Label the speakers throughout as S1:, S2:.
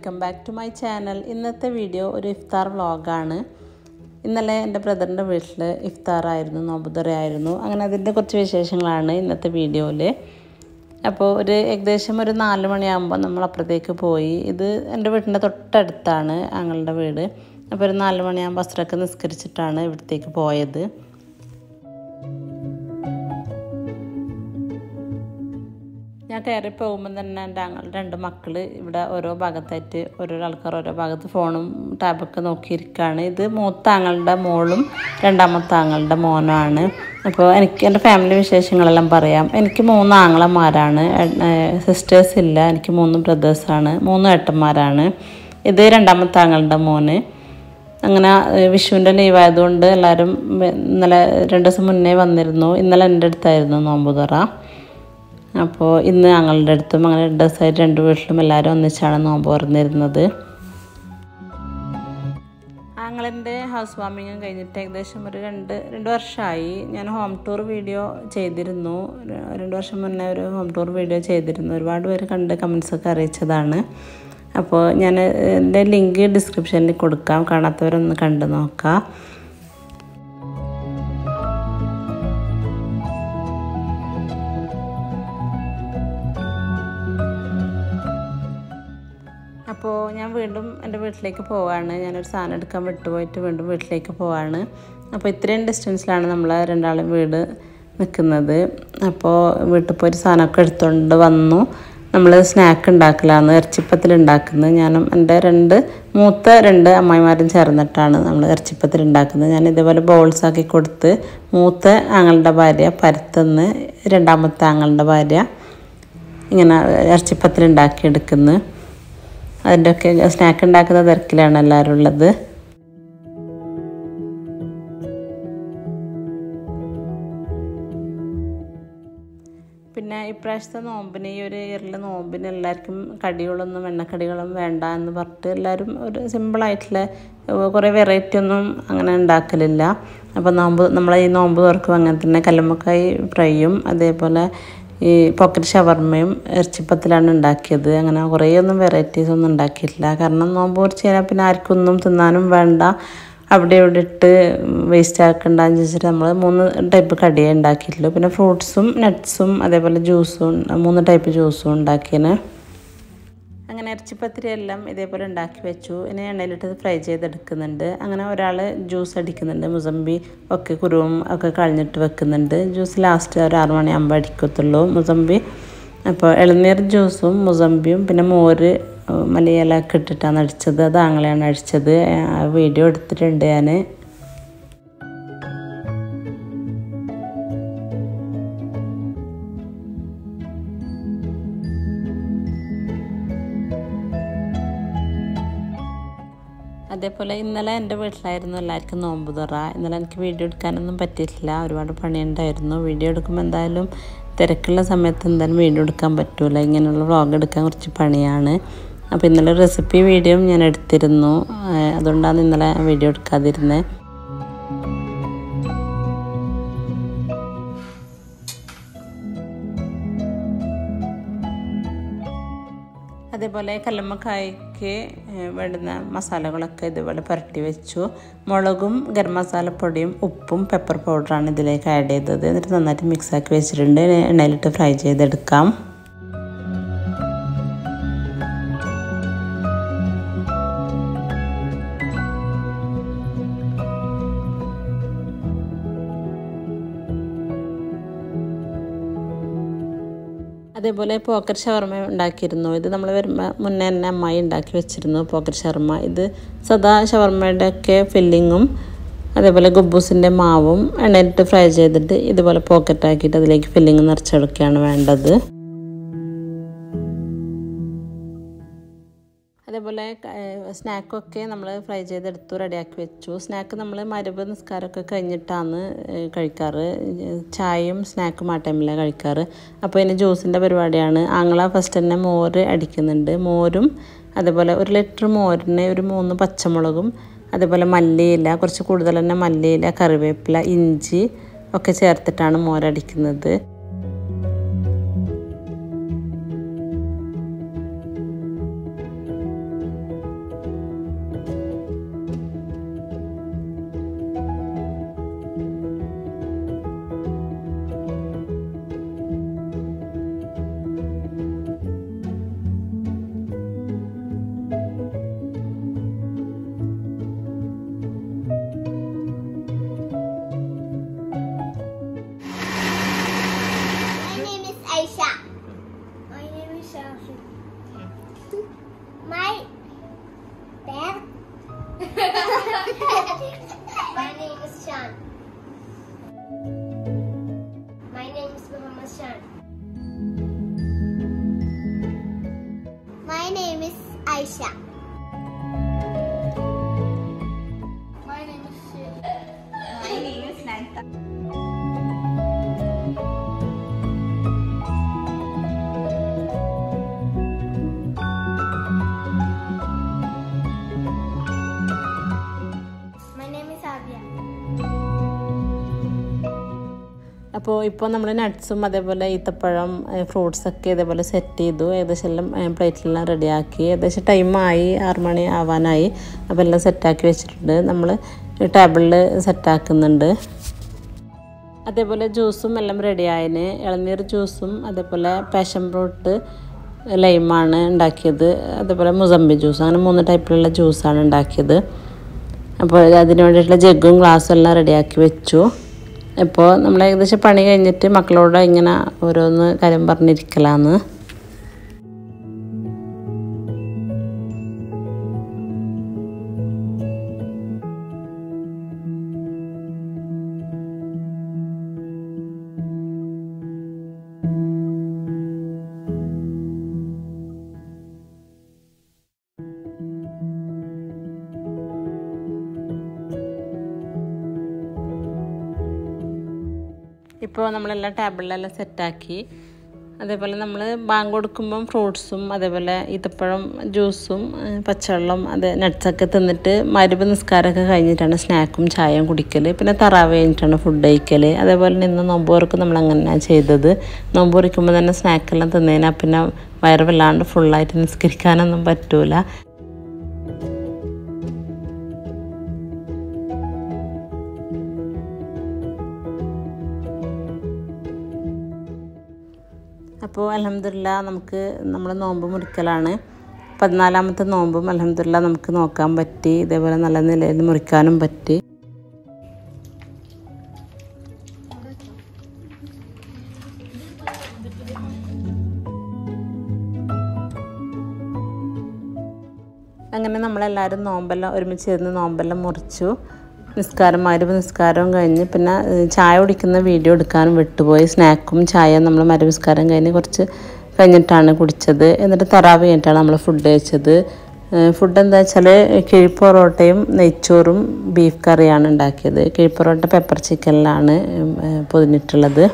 S1: Welcome back to my channel ഇന്നത്തെ video ഒരു ഇഫ്താർ വ്ളോഗാണ് ഇന്നലെ എൻ്റെ ബ്രദറിൻ്റെ വീട്ടിൽ ഇഫ്താറായിരുന്നു നോമ്പുതുറയായിരുന്നു അങ്ങനെ അതിൻ്റെ കുറച്ച് വിശേഷങ്ങളാണ് ഇന്നത്തെ വീഡിയോയിൽ അപ്പോൾ ഒരു ഏകദേശം ഒരു നാല് മണിയാകുമ്പോൾ നമ്മൾ അപ്പുറത്തേക്ക് പോയി ഇത് എൻ്റെ വീട്ടിൻ്റെ തൊട്ടടുത്താണ് ഞങ്ങളുടെ വീട് അപ്പോൾ ഒരു നാല് മണിയാകുമ്പോൾ അസ്രക്ക് നിസ്കരിച്ചിട്ടാണ് ഇവിടത്തേക്ക് പോയത് ഞാൻ കയറി പോകുമ്പോൾ തന്നെ എൻ്റെ ആങ്ങൾ രണ്ട് മക്കൾ ഇവിടെ ഓരോ ഭാഗത്തായിട്ട് ഓരോ ആൾക്കാർ ഓരോ ഭാഗത്ത് ഫോണും ടാബൊക്കെ നോക്കിയിരിക്കുകയാണ് ഇത് മൂത്ത ആങ്ങളുടെ മോളും രണ്ടാമത്തെ ആങ്ങളുടെ മോനുമാണ് അപ്പോൾ എനിക്ക് എൻ്റെ ഫാമിലി വിശേഷങ്ങളെല്ലാം പറയാം എനിക്ക് മൂന്ന് ആങ്ങളമാരാണ് സിസ്റ്റേഴ്സ് ഇല്ല എനിക്ക് മൂന്ന് ബ്രദേഴ്സാണ് മൂന്ന് ഏട്ടന്മാരാണ് ഇത് രണ്ടാമത്തെ ആങ്ങളുടെ മോന് അങ്ങനെ വിഷുവിൻ്റെ ലീവായതുകൊണ്ട് എല്ലാവരും ഇന്നലെ രണ്ട് ദിവസം മുന്നേ വന്നിരുന്നു ഇന്നലെ എൻ്റെ അടുത്തായിരുന്നു നോമ്പുതുറ അപ്പോൾ ഇന്ന് ഞങ്ങളുടെ അടുത്തും അങ്ങനെ രണ്ട് ദിവസമായിട്ട് രണ്ട് വീട്ടിലും എല്ലാവരും ഒന്നിച്ചാണ് നോമ്പ് തുറന്നിരുന്നത് ആങ്ങളൻ്റെ ഹൗസ് വാമിങ്ങും കഴിഞ്ഞിട്ട് ഏകദേശം ഒരു രണ്ട് രണ്ട് വർഷമായി ഞാൻ ഹോം ടൂർ വീഡിയോ ചെയ്തിരുന്നു രണ്ട് വർഷം മുന്നേ ഒരു ഹോം ടൂർ വീഡിയോ ചെയ്തിരുന്നു ഒരുപാട് പേര് കണ്ട് കമൻസൊക്കെ അറിയിച്ചതാണ് അപ്പോൾ ഞാൻ എൻ്റെ ലിങ്ക് ഡിസ്ക്രിപ്ഷനിൽ കൊടുക്കാം കാണാത്തവരൊന്ന് കണ്ടു നോക്കാം അപ്പോൾ ഞാൻ വീണ്ടും എൻ്റെ വീട്ടിലേക്ക് പോവാണ് ഞാനൊരു സാധനം എടുക്കാൻ വിട്ടുപോയിട്ട് വീണ്ടും വീട്ടിലേക്ക് പോവാണ് അപ്പോൾ ഇത്രയും ഡിസ്റ്റൻസിലാണ് നമ്മൾ രണ്ടാളും വീട് നിൽക്കുന്നത് അപ്പോൾ വീട്ടിൽ പോയി ഒരു സാധനമൊക്കെ എടുത്തുകൊണ്ട് വന്നു നമ്മൾ സ്നാക്ക് ഉണ്ടാക്കലാന്ന് ഇറച്ചിപ്പത്തിൽ ഉണ്ടാക്കുന്നത് ഞാനും എൻ്റെ രണ്ട് മൂത്ത രണ്ട് അമ്മായിമാരും ചേർന്നിട്ടാണ് നമ്മൾ ഇറച്ചിപ്പത്തിൽ ഉണ്ടാക്കുന്നത് ഞാൻ ഇതേപോലെ ബൗൾസ് ആക്കി കൊടുത്ത് മൂത്ത ആങ്ങളുടെ ഭാര്യ പരത്തുനിന്ന് രണ്ടാമത്തെ ആങ്ങളുടെ ഭാര്യ ഇങ്ങനെ ഇറച്ചിപ്പത്തിൽ ഉണ്ടാക്കിയെടുക്കുന്നത് അതിൻ്റെയൊക്കെ സ്നാക്ക് ഉണ്ടാക്കുന്ന തിരക്കിലാണ് എല്ലാവരും ഉള്ളത് പിന്നെ ഇപ്രാവശ്യത്തെ നോമ്പിന് ഈ ഒരു ഇയറിലെ നോമ്പിന് എല്ലാവർക്കും കടികളൊന്നും എണ്ണക്കടികളും വേണ്ട എന്ന് പറഞ്ഞിട്ട് എല്ലാവരും ഒരു സിമ്പിളായിട്ടുള്ള കുറേ വെറൈറ്റി ഒന്നും അങ്ങനെ ഉണ്ടാക്കലില്ല അപ്പോൾ നോമ്പ് നമ്മളെ ഈ നോമ്പ് തുറക്കും അങ്ങനെ തന്നെ കല്ലുമ്മക്കായി ഫ്രൈയും അതേപോലെ ഈ പോക്കറ്റ് ഷവർമയും ഇറച്ചിപ്പത്തിലാണ് ഉണ്ടാക്കിയത് അങ്ങനെ കുറേ ഒന്നും വെറൈറ്റീസ് ഒന്നും ഉണ്ടാക്കിയിട്ടില്ല കാരണം നോമ്പ് കുറച്ച് കഴിഞ്ഞാൽ പിന്നെ ആർക്കൊന്നും തിന്നാനും വേണ്ട അവിടെ ഇവിടെ ഇട്ട് വേസ്റ്റ് ആക്കണ്ടെന്ന് വെച്ചിട്ട് നമ്മൾ മൂന്ന് ടൈപ്പ് കടിയേ ഉണ്ടാക്കിയിട്ടുള്ളൂ പിന്നെ ഫ്രൂട്ട്സും നട്ട്സും അതേപോലെ ജ്യൂസും മൂന്ന് ടൈപ്പ് ജ്യൂസും ഉണ്ടാക്കിയതിന് അങ്ങനെ ഇറച്ചിപ്പത്തിരി എല്ലാം ഇതേപോലെ ഉണ്ടാക്കി വെച്ചു ഇനി എണ്ണയിലിട്ട് ഫ്രൈ ചെയ്തെടുക്കുന്നുണ്ട് അങ്ങനെ ഒരാൾ ജ്യൂസ് അടിക്കുന്നുണ്ട് മുസമ്പി ഒക്കെ കുരുവും ഒക്കെ കളഞ്ഞിട്ട് വെക്കുന്നുണ്ട് ജ്യൂസ് ലാസ്റ്റ് ഒരു ആറ് മണിയാകുമ്പോൾ അടിക്കത്തുള്ളൂ മുസമ്പി അപ്പോൾ ഇളനീർ ജ്യൂസും മുസമ്പിയും പിന്നെ മോര് മലയില ഒക്കെ ഇട്ടിട്ടാണ് അടിച്ചത് അത് ആങ്ങളെയാണ് അടിച്ചത് വീഡിയോ എടുത്തിട്ടുണ്ട് ഞാൻ അതേപോലെ ഇന്നലെ എൻ്റെ വീട്ടിലായിരുന്നു എല്ലാവർക്കും നോമ്പ് തുറ ഇന്നലെ എനിക്ക് വീഡിയോ എടുക്കാനൊന്നും പറ്റിയിട്ടില്ല ഒരുപാട് പണിയുണ്ടായിരുന്നു വീഡിയോ എടുക്കുമ്പോൾ എന്തായാലും തിരക്കുള്ള സമയത്ത് എന്തായാലും വീഡിയോ എടുക്കാൻ പറ്റില്ല ഇങ്ങനെയുള്ള വ്ളോഗ് എടുക്കാൻ കുറച്ച് പണിയാണ് അപ്പോൾ ഇന്നലെ റെസിപ്പി വീഡിയോ ഞാൻ എടുത്തിരുന്നു അതുകൊണ്ടാണ് ഇന്നലെ വീഡിയോ എടുക്കാതിരുന്നത് അതേപോലെ കല്ലുമ്മക്കായ്ക്ക് വേണ്ടുന്ന മസാലകളൊക്കെ ഇതുപോലെ പുരട്ടി വെച്ചു മുളകും ഗരം മസാലപ്പൊടിയും ഉപ്പും പെപ്പർ പൗഡറാണ് ഇതിലേക്ക് ആഡ് ചെയ്തത് എന്നിട്ട് നന്നായിട്ട് മിക്സാക്കി വെച്ചിട്ടുണ്ട് എണ്ണയിലിട്ട് ഫ്രൈ ചെയ്തെടുക്കാം അതേപോലെ പോക്കറ്റ് ഷവർമ ഉണ്ടാക്കിയിരുന്നു ഇത് നമ്മൾ വരുമ്പോൾ മുന്നേ തന്നെ അമ്മായി ഉണ്ടാക്കി വെച്ചിരുന്നു പോക്കറ്റ് ഷവർമ ഇത് സദാ ഷവർമയുടെ ഒക്കെ ഫില്ലിങ്ങും അതേപോലെ ഗുബൂസിൻ്റെ മാവും എണ്ണയിലിട്ട് ഫ്രൈ ചെയ്തിട്ട് ഇതുപോലെ പോക്കറ്റ് ആക്കിയിട്ട് അതിലേക്ക് ഫില്ലിങ് നിറച്ചെടുക്കുകയാണ് വേണ്ടത് അതേപോലെ സ്നാക്കൊക്കെ നമ്മൾ ഫ്രൈ ചെയ്തെടുത്തു റെഡിയാക്കി വെച്ചു സ്നാക്ക് നമ്മൾ മരുവ് നിസ്കാരമൊക്കെ കഴിഞ്ഞിട്ടാണ് കഴിക്കാറ് ചായയും സ്നാക്കും ആ ടൈമിലാണ് കഴിക്കാറ് അപ്പോൾ ഇനി ജ്യൂസിൻ്റെ പരിപാടിയാണ് ആങ്ങള ഫസ്റ്റ് തന്നെ മോര് അടിക്കുന്നുണ്ട് മോരും അതേപോലെ ഒരു ലിറ്റർ മോരിന് ഒരു മൂന്ന് പച്ചമുളകും അതേപോലെ മല്ലിയില കുറച്ച് കൂടുതൽ തന്നെ മല്ലിയില കറിവേപ്പില ഇഞ്ചി ഒക്കെ ചേർത്തിട്ടാണ് മോരടിക്കുന്നത്
S2: My name is Shan. My name is Muhammad Shan. My name is Aisha. My name is Shiv.
S3: My name is Nanta.
S2: My name is Avya.
S1: അപ്പോൾ ഇപ്പോൾ നമ്മൾ നട്ട്സും അതേപോലെ ഈത്തപ്പഴം ഫ്രൂട്ട്സ് ഒക്കെ ഇതേപോലെ സെറ്റ് ചെയ്തു ഏകദേശം എല്ലാം പ്ലേറ്റിലെല്ലാം റെഡിയാക്കി ഏകദേശം ടൈമായി ആറ് മണി ആവാനായി അപ്പോൾ എല്ലാം സെറ്റാക്കി വെച്ചിട്ടുണ്ട് നമ്മൾ ടേബിളിൽ സെറ്റാക്കുന്നുണ്ട് അതേപോലെ ജ്യൂസും എല്ലാം റെഡിയായതിന് ഇളനീർ ജ്യൂസും അതേപോലെ പാഷൻ ഫ്രൂട്ട് ലൈമാണ് ഉണ്ടാക്കിയത് അതേപോലെ മുസമ്പി ജ്യൂസ് അങ്ങനെ മൂന്ന് ടൈപ്പിലുള്ള ജ്യൂസാണ് ഉണ്ടാക്കിയത് അപ്പോൾ അതിന് വേണ്ടിയിട്ടുള്ള ജഗ്ഗും ഗ്ലാസ്സും എല്ലാം റെഡിയാക്കി വെച്ചു ഇപ്പോൾ നമ്മൾ ഏകദേശം പണി കഴിഞ്ഞിട്ട് മക്കളോട് ഇങ്ങനെ ഓരോന്ന് കാര്യം പറഞ്ഞിരിക്കലാന്ന് ഇപ്പോൾ നമ്മളെല്ലാം ടേബിളിലെല്ലാം സെറ്റാക്കി അതേപോലെ നമ്മൾ ബാങ്ക് കൊടുക്കുമ്പം ഫ്രൂട്ട്സും അതേപോലെ ഈത്തപ്പഴം ജ്യൂസും ഏഹ് പച്ചവെള്ളം അത് നട്ട്സൊക്കെ തിന്നിട്ട് മരുവ് നിസ്കാരമൊക്കെ കഴിഞ്ഞിട്ടാണ് സ്നാക്കും ചായയും കുടിക്കൽ പിന്നെ തറാവ് കഴിഞ്ഞിട്ടാണ് ഫുഡ് കഴിക്കൽ അതേപോലെ തന്നെ ഇന്ന് നോമ്പ് തുറക്ക് നമ്മൾ അങ്ങനെയാണ് ചെയ്തത് നോമ്പ് തുറക്കുമ്പോൾ തന്നെ സ്നാക്കെല്ലാം തിന്നതിനാൽ പിന്നെ വയറ് വല്ലാണ്ട് ഫുള്ളായിട്ട് നിസ്കരിക്കാനൊന്നും പറ്റൂല അപ്പോൾ അലഹമില്ല നമുക്ക് നമ്മൾ നോമ്പ് മുറിക്കലാണ് പതിനാലാമത്തെ നോമ്പും അലഹമില്ല നമുക്ക് നോക്കാൻ പറ്റി ഇതേപോലെ നല്ല നിലയിൽ മുറിക്കാനും പറ്റി അങ്ങനെ നമ്മളെല്ലാവരും നോമ്പെല്ലാം ഒരുമിച്ച് ഇരുന്ന് നോമ്പെല്ലാം മുറിച്ചു നിസ്കാരം മരുവ് നിസ്കാരവും കഴിഞ്ഞ് പിന്നെ ഏഹ്, ചായ കുടിക്കുന്ന വീഡിയോ എടുക്കാനും വിട്ടുപോയി സ്നാക്കും ചായയും നമ്മൾ മരുവ് നിസ്കാരം കഴിഞ്ഞ് കുറച്ച് കഴിഞ്ഞിട്ടാണ് കുടിച്ചത് എന്നിട്ട് തറാവ് കഴിഞ്ഞിട്ടാണ് നമ്മൾ ഫുഡ് കഴിച്ചത് ഫുഡ് എന്താ വെച്ചാൽ കിഴിപ്പൊറോട്ടയും നെയ്ച്ചോറും ബീഫ് കറിയാണ് ഉണ്ടാക്കിയത് കിഴിപ്പൊറോട്ട പെപ്പർ ചിക്കനിലാണ് ഏഹ്, പൊതിഞ്ഞിട്ടുള്ളത്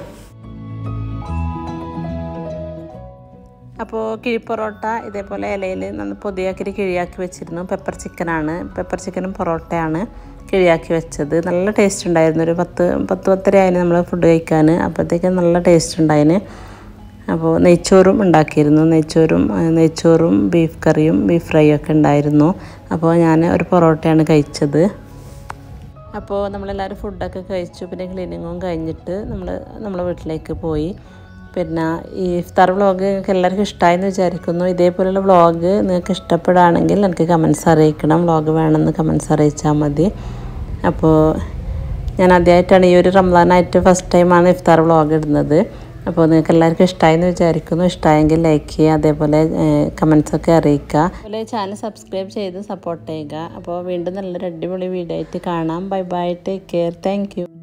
S1: അപ്പോൾ കിഴിപ്പൊറോട്ട ഇതേപോലെ ഇലയിൽ നന്ന് പൊതിയാക്കി കിഴിയാക്കി വെച്ചിരുന്നു പെപ്പർ ചിക്കനാണ് പെപ്പർ ചിക്കനും പൊറോട്ടയാണ് കിഴിയാക്കി വെച്ചത് നല്ല ടേസ്റ്റ് ഉണ്ടായിരുന്നു ഒരു പത്ത് പത്ത് പത്തര ആയിരുന്നു നമ്മൾ ഫുഡ് കഴിക്കാൻ അപ്പോഴത്തേക്കും നല്ല ടേസ്റ്റ് ഉണ്ടായിന് അപ്പോൾ നെയ്ച്ചോറും ഉണ്ടാക്കിയിരുന്നു നെയ്ച്ചോറും ആ, നെയ്ച്ചോറും ബീഫ് കറിയും ബീഫ് ഫ്രൈ ഒക്കെ ഉണ്ടായിരുന്നു അപ്പോൾ ഞാൻ ഒരു പൊറോട്ടയാണ് കഴിച്ചത് അപ്പോൾ നമ്മളെല്ലാവരും ഫുഡൊക്കെ കഴിച്ചു പിന്നെ ക്ലീനിങ്ങും കഴിഞ്ഞിട്ട് നമ്മൾ നമ്മളെ വീട്ടിലേക്ക് പോയി പിന്നെ ഈ ഇഫ്താർ വ്ളോഗ് നിങ്ങൾക്ക് എല്ലാവർക്കും ഇഷ്ടമായെന്ന് വിചാരിക്കുന്നു ഇതേപോലെയുള്ള വ്ളോഗ് നിങ്ങൾക്ക് ഇഷ്ടപ്പെടുകയാണെങ്കിൽ എനിക്ക് കമൻസ് അറിയിക്കണം വ്ളോഗ് വേണമെന്ന് കമൻസ് അറിയിച്ചാൽ മതി അപ്പോൾ ഞാൻ ആദ്യമായിട്ടാണ് ഈ ഒരു റംസാനായിട്ട് ഫസ്റ്റ് ടൈമാണ് ഇഫ്താർ വ്ളോഗ് ഇടുന്നത് അപ്പോൾ നിങ്ങൾക്ക് എല്ലാവർക്കും ഇഷ്ടമായെന്ന് വിചാരിക്കുന്നു ഇഷ്ടമായെങ്കിൽ ലൈക്ക് ചെയ്യുക അതേപോലെ കമൻസ് ഒക്കെ അറിയിക്കുക അതുപോലെ ചാനൽ സബ്സ്ക്രൈബ് ചെയ്ത് സപ്പോർട്ട് ചെയ്യുക അപ്പോൾ വീണ്ടും നല്ലൊരു അടിപൊളി വീഡിയോ ആയിട്ട് കാണാം bye bye take care thank U